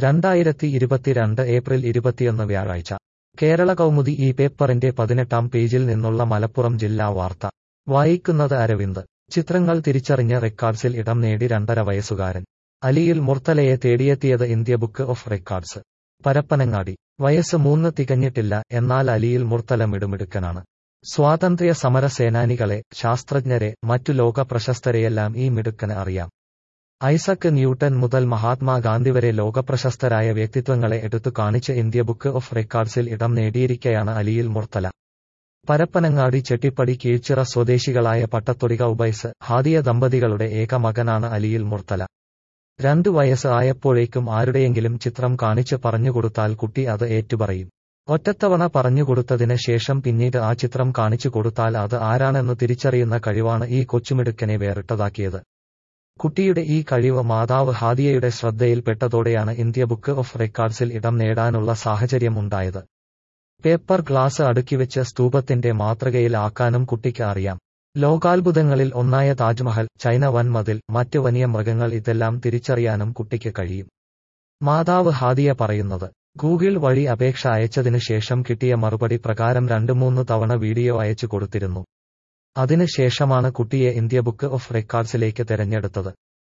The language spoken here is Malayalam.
രണ്ടായിരത്തി ഇരുപത്തിരണ്ട് ഏപ്രിൽ ഇരുപത്തിയൊന്ന് വ്യാഴാഴ്ച കേരള കൗമുദി ഈ പേപ്പറിന്റെ പതിനെട്ടാം പേജിൽ നിന്നുള്ള മലപ്പുറം ജില്ലാ വാർത്ത വായിക്കുന്നത് അരവിന്ദ് ചിത്രങ്ങൾ തിരിച്ചറിഞ്ഞ് റെക്കോർഡ്സിൽ ഇടം നേടി രണ്ടര വയസ്സുകാരൻ അലിയിൽ മുർത്തലയെ തേടിയെത്തിയത് India book of records Parappanangadi വയസ്സ് മൂന്ന് തികഞ്ഞിട്ടില്ല എന്നാൽ അലിയിൽ മുർത്തല മിടുമിടുക്കനാണ് സ്വാതന്ത്ര്യ സമര സേനാനികളെ ശാസ്ത്രജ്ഞരെ മറ്റു ലോക പ്രശസ്തരെയെല്ലാം ഈ മിടുക്കന് അറിയാം ഐസക് ന്യൂട്ടൻ മുതൽ മഹാത്മാഗാന്ധി വരെ ലോകപ്രശസ്തരായ വ്യക്തിത്വങ്ങളെ എടുത്തു കാണിച്ച് ഇന്ത്യ ബുക്ക് ഓഫ് റെക്കോർഡ്സിൽ ഇടം നേടിയിരിക്കയാണ് അലിയിൽ മുർത്തല പരപ്പനങ്ങാടി ചെട്ടിപ്പടി കീഴ്ച്ചിറ സ്വദേശികളായ പട്ടത്തൊടിക ഉബൈസ് ഹാദിയ ദമ്പതികളുടെ ഏക മകനാണ് അലിയിൽ മുർത്തല രണ്ടു വയസ്സ് ആയപ്പോഴേക്കും ആരുടെയെങ്കിലും ചിത്രം കാണിച്ച് പറഞ്ഞുകൊടുത്താൽ കുട്ടി അത് ഏറ്റുപറയും ഒറ്റത്തവണ പറഞ്ഞുകൊടുത്തതിന് ശേഷം പിന്നീട് ആ ചിത്രം കാണിച്ചു കൊടുത്താൽ അത് ആരാണെന്ന് തിരിച്ചറിയുന്ന കഴിവാണ് ഈ കൊച്ചുമിടുക്കനെ വേറിട്ടതാക്കിയത് കുട്ടിയുടെ ഈ കഴിവ് മാതാവ് ഹാദിയയുടെ ശ്രദ്ധയിൽപ്പെട്ടതോടെയാണ് ഇന്ത്യ ബുക്ക് ഓഫ് റെക്കോർഡ്സിൽ ഇടം നേടാനുള്ള സാഹചര്യം ഉണ്ടായത് പേപ്പർ ഗ്ലാസ് അടുക്കിവെച്ച് സ്തൂപത്തിന്റെ മാതൃകയിൽ ആക്കാനും കുട്ടിക്ക് അറിയാം ലോകാത്ഭുതങ്ങളിൽ ഒന്നായ താജ്മഹൽ ചൈന വൻമതിൽ മറ്റ് വന്യ മൃഗങ്ങൾ ഇതെല്ലാം തിരിച്ചറിയാനും കുട്ടിക്ക് കഴിയും മാതാവ് ഹാദിയ പറയുന്നത് ഗൂഗിൾ വഴി അപേക്ഷ അയച്ചതിനു ശേഷം കിട്ടിയ മറുപടി പ്രകാരം രണ്ടു മൂന്ന് തവണ വീഡിയോ അയച്ചു കൊടുത്തിരുന്നു അതിന് ശേഷമാണ് കുട്ടിയെ ഇന്ത്യ ബുക്ക് ഓഫ് റെക്കോർഡ്സിലേക്ക് തെരഞ്ഞെടുത്തത്